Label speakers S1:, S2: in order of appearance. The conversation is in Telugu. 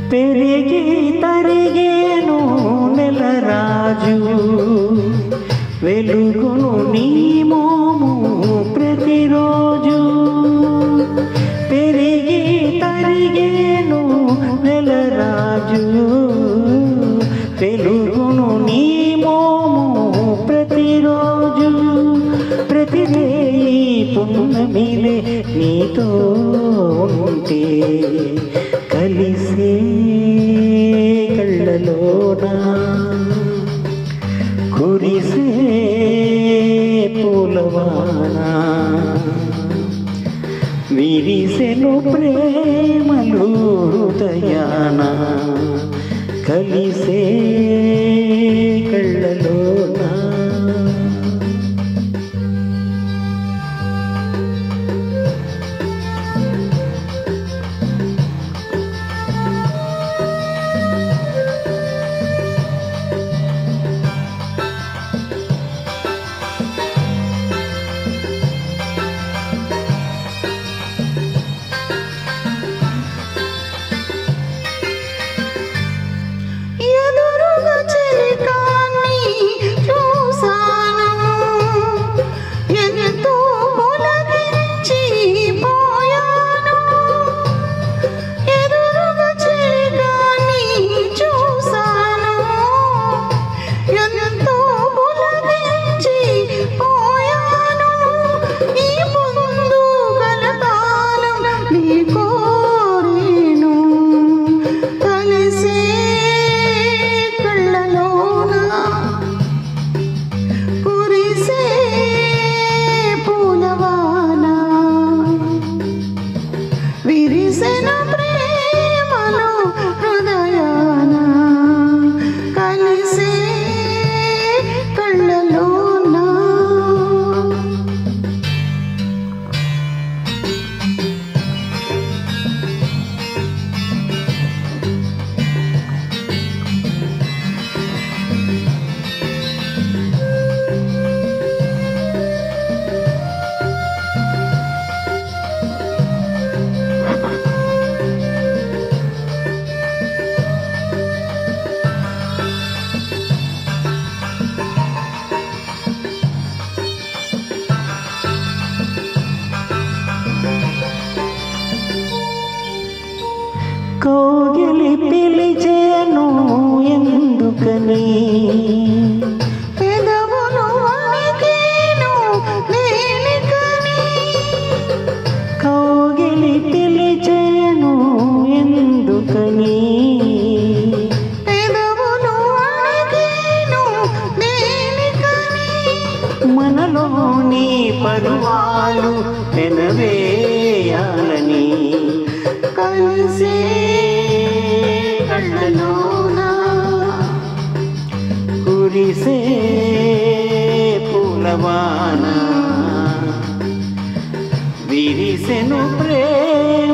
S1: పెరిగి తరిగేను నెల రాజు వెలుగును నీ మోము ప్రతిరోజు పెరిగి తరిగేను నెల రాజు వెలుగును నీ మోము ప్రతిరోజు ప్రతిదేయి పున్నమిలే నీతో ఉంటే కలిసే కళ్ళలోనా కురిసే పూలవానా విరిసెను ప్రేమలు హృదయాన కలిసే కళ్ళలోనా
S2: ఎదురుగా చెలికాన్ని చూసాను ఎంతో పులకించి పోయాను ఎదురుగా చెలికాన్ని చూసాను ఎంతో పులకించి పోయాను ఈ ముందు కలకాలం నీ కోరేను కలిసే కళ్ళలోన కురిసే పూలవాన విరిసెన ప్రేమలో హృదయాన కలిసే కళ్ళలోన
S1: కోగిలి పిలిచేను ఎందుకని
S2: పెదవులు వణికేను దేనికని
S1: కోగిలి పిలిచేను ఎందుకని
S2: పెదవులు వణికేను దేనికని
S1: మనలోని పరువాలు పెనవేయాలని
S2: కలిసే కళ్ళలోన
S1: కురిసే పూలవాన విరిసెను ప్రేమ